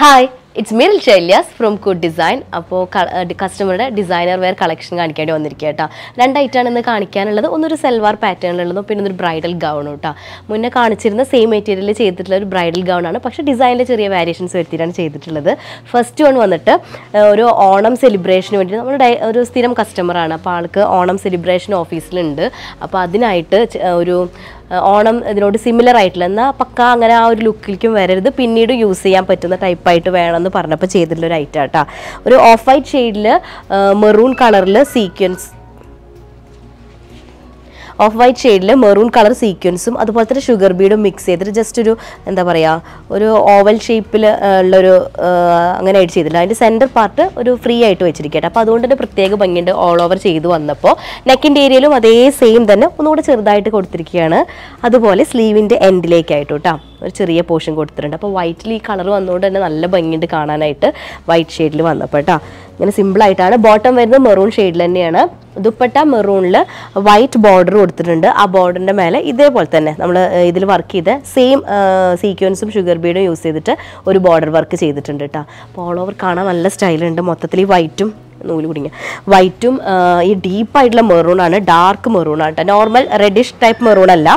hi it's മിൽ ഷെല്യാസ് from കുഡ് ഡിസൈൻ അപ്പോൾ കസ്റ്റമറുടെ ഡിസൈനർ വെയർ കളക്ഷൻ കാണിക്കേണ്ടി വന്നിരിക്കുക കേട്ടോ രണ്ടായിട്ടാണ് ഇന്ന് കാണിക്കാനുള്ളത് ഒന്നൊരു സെൽവാർ പാറ്റേണിലുള്ളതും പിന്നെ ഒരു ബ്രൈഡൽ ഗൗൺ കേട്ടോ മുന്നേ കാണിച്ചിരുന്ന സെയിം മെറ്റീരിയൽ ചെയ്തിട്ടുള്ള ഒരു ബ്രൈഡൽ ഗൗൺ ആണ് പക്ഷേ ഡിസൈനിൽ ചെറിയ വേരിയേഷൻസ് വരുത്തിയിട്ടാണ് ചെയ്തിട്ടുള്ളത് ഫസ്റ്റ് വൺ വന്നിട്ട് ആ, ഒരു ഓണം സെലിബ്രേഷന് വേണ്ടി നമ്മൾ ഡൈ- ഒരു സ്ഥിരം കസ്റ്റമറാണ് അപ്പോൾ ആൾക്ക് ഓണം സെലിബ്രേഷൻ ഓഫീസിലുണ്ട് അപ്പോൾ അതിനായിട്ട് ചെ- ഒരു ആ, ഓണം ഇതിനോട് സിമിലർ ആയിട്ടുള്ള എന്നാൽ പക്ക അങ്ങനെ ആ ഒരു ലുക്കിലേക്കും വരരുത് പിന്നീട് യൂസ് ചെയ്യാൻ പറ്റുന്ന ടൈപ്പായിട്ട് വേണമെന്ന് പറഞ്ഞപ്പോൾ ചെയ്തിട്ടുള്ള ഒരു ഐറ്റം കേട്ടോ ഒരു ഓഫ് വൈറ്റ് ഷെയ്ഡിൽ മെറൂൺ കളറിൽ സീക്വൻസ് ഓഫ് വൈറ്റ് ഷെയ്ഡിൽ മെറൂൺ കളർ സീക്വൻസും അതുപോലെ തന്നെ ഷുഗർ ബീഡും മിക്സ് ചെയ്തിട്ട് ജസ്റ്റ് ഒരു എന്താ പറയുക ഒരു ഓവൽ ഷേപ്പിൽ ഉള്ളൊരു ആ, അങ്ങനെ ആയിട്ട് ചെയ്തില്ല അതിൻ്റെ സെൻറ്റർ പാർട്ട് ഒരു ഫ്രീ ആയിട്ട് വെച്ചിരിക്കട്ടെ അപ്പോൾ അതുകൊണ്ട് തന്നെ പ്രത്യേക ഭംഗിയുണ്ട് ഓൾ ഓവർ ചെയ്ത് വന്നപ്പോൾ നെക്കിൻ്റെ ഏരിയയിലും അതേ സെയിം തന്നെ ഒന്നുകൂടെ ചെറുതായിട്ട് കൊടുത്തിരിക്കുകയാണ് അതുപോലെ സ്ലീവിൻ്റെ എൻഡിലേക്കായിട്ട് കേട്ടോ ഒരു ചെറിയ പോർഷൻ കൊടുത്തിട്ടുണ്ട് അപ്പോൾ വൈറ്റിൽ ഈ കളർ വന്നുകൊണ്ട് തന്നെ നല്ല ഭംഗിയുണ്ട് കാണാനായിട്ട് വൈറ്റ് ഷെയ്ഡിൽ വന്നപ്പോൾ കേട്ടോ ഇങ്ങനെ സിമ്പിളായിട്ടാണ് ബോട്ടം വരുന്നത് മെറൂൺ ഷെയ്ഡിൽ തന്നെയാണ് ദുപ്പട്ട മെറൂണിൽ വൈറ്റ് ബോർഡർ കൊടുത്തിട്ടുണ്ട് ആ ബോർഡറിൻ്റെ മേലെ ഇതേപോലെ തന്നെ നമ്മൾ ഇതിൽ വർക്ക് ചെയ്ത സെയിം സീക്വൻസും ഷുഗർ ബീഡും യൂസ് ചെയ്തിട്ട് ഒരു ബോർഡർ വർക്ക് ചെയ്തിട്ടുണ്ട് കേട്ടോ അപ്പോൾ ഓൾ ഓവർ കാണാൻ നല്ല സ്റ്റൈലുണ്ട് മൊത്തത്തിൽ ഈ വൈറ്റും നൂല് കുടിങ്ങ വൈറ്റും ഈ ഡീപ്പായിട്ടുള്ള മെറൂണാണ് ഡാർക്ക് മെറൂണാണ് കേട്ടോ നോർമൽ റെഡിഷ് ടൈപ്പ് മെറൂൺ അല്ല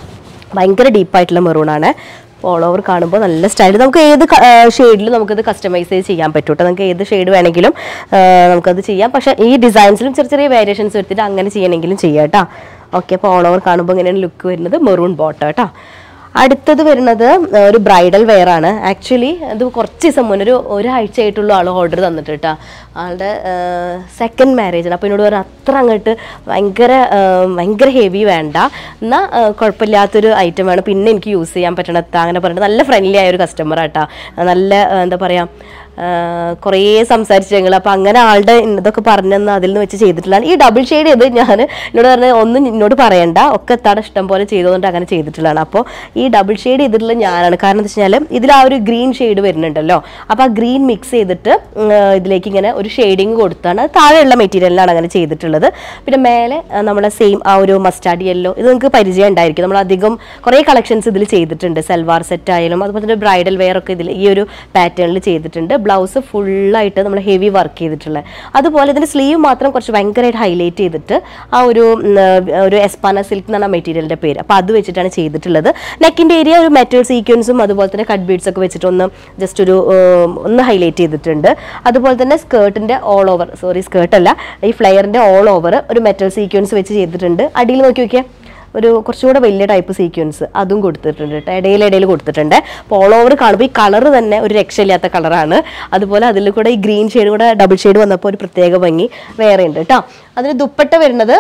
ഭയങ്കര ഡീപ്പായിട്ടുള്ള മെറൂണാണ് ഓൾ ഓവർ കാണുമ്പോൾ നല്ല സ്റ്റൈൽ നമുക്ക് ഏത് ഷെയ്ഡിലും നമുക്കത് കസ്റ്റമൈസ് ചെയ്ത് ചെയ്യാൻ പറ്റും കേട്ടോ നമുക്ക് ഏത് ഷെയ്ഡ് വേണമെങ്കിലും ആ, നമുക്കത് ചെയ്യാം പക്ഷേ ഈ ഡിസൈൻസിലും ചെറിയ ചെറിയ വേരിയേഷൻസ് എടുത്തിട്ട് അങ്ങനെ ചെയ്യണമെങ്കിലും ചെയ്യാം കേട്ടോ ഓക്കെ അപ്പോൾ ഓൾ ഓവർ കാണുമ്പോൾ ഇങ്ങനെയാണ് ലുക്ക് വരുന്നത് മെറൂൺ ബോട്ടം കേട്ടോ അടുത്തത് വരുന്നത് ആ, ഒരു ബ്രൈഡൽ വെയർ ആണ് ആക്ച്വലി അത് കുറച്ച് ദിവസം മുന്നേ ഒരു ഒരാഴ്ച ആയിട്ടുള്ള ആൾ ഓർഡർ തന്നിട്ട് കേട്ടോ ആളുടെ സെക്കൻഡ് മാരേജ് ആണ് അപ്പോൾ എന്നോട് പറഞ്ഞു അത്ര അങ്ങോട്ട് ഭയങ്കര ആ, ഭയങ്കര ഹെവി വേണ്ട എന്നാൽ കുഴപ്പമില്ലാത്തൊരു ഐറ്റം വേണം പിന്നെ എനിക്ക് യൂസ് ചെയ്യാൻ പറ്റണത്ത അങ്ങനെ പറഞ്ഞിട്ട് നല്ല ഫ്രണ്ട്ലി ആയ ഒരു കസ്റ്റമർ ആട്ടാ നല്ല ആ, എന്താ പറയുക കുറേ സംസാരിച്ചു ഞങ്ങൾ അപ്പോൾ അങ്ങനെ ആളുടെ ഇതൊക്കെ പറഞ്ഞെന്ന് അതിൽ നിന്ന് വെച്ച് ചെയ്തിട്ടുള്ളതാണ് ഈ ഡബിൾ ഷെയ്ഡ് ചെയ്ത് ഞാൻ എന്നോട് പറഞ്ഞ ഒന്നും എന്നോട് പറയണ്ട ഒക്കെ എത്താടെ ഇഷ്ടം പോലെ ചെയ്തുകൊണ്ട് അങ്ങനെ ചെയ്തിട്ടുള്ളതാണ് അപ്പോൾ ഈ ഡബിൾ ഷെയ്ഡ് ചെയ്തിട്ടുള്ള ഞാനാണ് കാരണം എന്താ വെച്ച് കഴിഞ്ഞാൽ ഇതിൽ ആ ഒരു ഗ്രീൻ ഷെയ്ഡ് വരുന്നുണ്ടല്ലോ അപ്പോൾ ആ ഗ്രീൻ മിക്സ് ചെയ്തിട്ട് ഉം, ആ, ഇതിലേക്ക് ഇങ്ങനെ ഒരു ഷെയ്ഡിങ് കൊടുത്താണ് അത് താഴെയുള്ള മെറ്റീരിയലിലാണ് അങ്ങനെ ചെയ്തിട്ടുള്ളത് പിന്നെ മേലെ ആ, നമ്മളെ സെയിം ആ ഒരു മസ്റ്റാർഡ് യെല്ലോ ഇത് നിങ്ങൾക്ക് പരിചയം ഉണ്ടായിരിക്കും നമ്മൾ അധികം കുറേ കളക്ഷൻസ് ഇതിൽ ചെയ്തിട്ടുണ്ട് സൽവാർ സെറ്റ് ആയാലും അതുപോലെ തന്നെ ബ്രൈഡൽ വെയർ ഒക്കെ ഇതിൽ ഈ ഒരു പാറ്റേണിൽ ചെയ്തിട്ടുണ്ട് ബ്ലൗസ് ഫുള്ളായിട്ട് നമ്മൾ ഹെവി വർക്ക് ചെയ്തിട്ടുള്ളത് അതുപോലെ ഇതിൻ്റെ സ്ലീവ് മാത്രം കുറച്ച് ഭയങ്കരമായിട്ട് ഹൈലൈറ്റ് ചെയ്തിട്ട് ആ ഒരു ഉം, ആ, ഒരു എസ്പാന സിൽക്ക് എന്നാണ് മെറ്റീരിയലിൻ്റെ പേര് അപ്പോൾ അത് വെച്ചിട്ടാണ് ചെയ്തിട്ടുള്ളത് നെക്കിൻ്റെ ഏരിയ ഒരു മെറ്റൽ സീക്വൻസും അതുപോലെ തന്നെ കട്ട് ബീഡ്സ് ഒക്കെ വെച്ചിട്ട് ഒന്ന് ജസ്റ്റ് ഒരു ഉം, ഒന്ന് ഹൈലൈറ്റ് ചെയ്തിട്ടുണ്ട് അതുപോലെ തന്നെ സ്കേർട്ടിൻ്റെ ഓൾ ഓവർ സോറി സ്കേർട്ടല്ല ഈ ഫ്ലെയറിൻ്റെ ഓൾ ഓവർ ഒരു മെറ്റൽ സീക്വൻസ് വെച്ച് ചെയ്തിട്ടുണ്ട് അടിയിൽ നോക്കി നോക്കിയാൽ ഒരു കുറച്ചുകൂടെ വലിയ ടൈപ്പ് സീക്വൻസ് അതും കൊടുത്തിട്ടുണ്ട് കേട്ടോ ഇടയിലിടയിൽ കൊടുത്തിട്ടുണ്ട് അപ്പോൾ ഓൾ ഓവർ കാണുമ്പോൾ ഈ കളർ തന്നെ ഒരു രക്ഷയില്ലാത്ത കളറാണ് അതുപോലെ അതിൽ കൂടെ ഈ ഗ്രീൻ ഷെയ്ഡ് കൂടെ ഡബിൾ ഷെയ്ഡ് വന്നപ്പോൾ ഒരു പ്രത്യേക ഭംഗി വേറെ ഉണ്ട് കേട്ടോ അതിന് ദുപ്പട്ട വരുന്നത്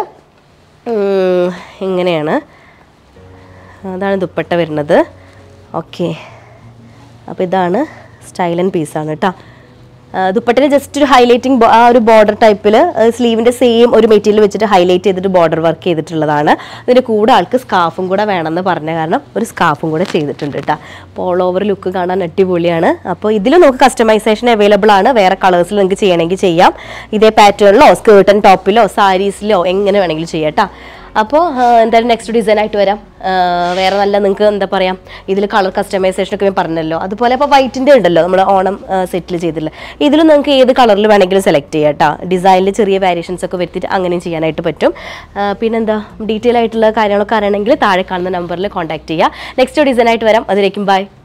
ഉം, ഇങ്ങനെയാണ് അതാണ് ദുപ്പട്ട വരുന്നത് ഓക്കെ അപ്പോൾ ഇതാണ് സ്റ്റൈൽ ആൻഡ് പീസാണ് കേട്ടോ ദുപ്പട്ടിന് ജസ്റ്റ് ഒരു ഹൈലൈറ്റിംഗ് ആ ഒരു ബോർഡർ ടൈപ്പിൽ സ്ലീവിൻ്റെ സെയിം ഒരു മെറ്റീരിയൽ വെച്ചിട്ട് ഹൈലൈറ്റ് ചെയ്തിട്ട് ബോർഡർ വർക്ക് ചെയ്തിട്ടുള്ളതാണ് ഇതിൻ്റെ കൂടെ ആൾക്ക് സ്കാഫും കൂടെ വേണമെന്ന് പറഞ്ഞ കാരണം ഒരു സ്കാഫും കൂടെ ചെയ്തിട്ടുണ്ട് കേട്ടോ അപ്പോൾ ഓൾ ഓവർ ലുക്ക് കാണാൻ അടിപൊളിയാണ് അപ്പോൾ ഇതിൽ നമുക്ക് കസ്റ്റമൈസേഷൻ അവൈലബിൾ ആണ് വേറെ കളേഴ്സിൽ നിങ്ങൾക്ക് ചെയ്യണമെങ്കിൽ ചെയ്യാം ഇതേ പാറ്റേണിലോ സ്കേർട്ട് ആൻഡ് ടോപ്പിലോ സാരീസിലോ എങ്ങനെ വേണമെങ്കിലും ചെയ്യാം കേട്ടോ അപ്പോൾ എന്തായാലും നെക്സ്റ്റ് ഡിസൈൻ ആയിട്ട് വരാം ആ, വേറെ നല്ല നിങ്ങൾക്ക് എന്താ പറയുക ഇതിൽ കളർ കസ്റ്റമൈസേഷൻ ഒക്കെ ഞാൻ പറഞ്ഞല്ലോ അതുപോലെ അപ്പോൾ വൈറ്റിൻ്റെ ഉണ്ടല്ലോ നമ്മൾ ഓണം സെറ്റിൽ ചെയ്തില്ല ഇതിൽ നിങ്ങൾക്ക് ഏത് കളറിൽ വേണമെങ്കിലും സെലക്ട് ചെയ്യാം കേട്ടോ ഡിസൈനിൽ ചെറിയ വേരിയേഷൻസ് ഒക്കെ വരുത്തിയിട്ട് അങ്ങനെയും ചെയ്യാനായിട്ട് പറ്റും ആ, പിന്നെന്താ ഡീറ്റെയിൽ ആയിട്ടുള്ള കാര്യങ്ങളൊക്കെ അറിയണമെങ്കിൽ താഴെ കാണുന്ന നമ്പറിൽ കോൺടാക്ട് ചെയ്യുക നെക്സ്റ്റ് ഡിസൈൻ ആയിട്ട് വരാം അതിലേക്കും ബൈ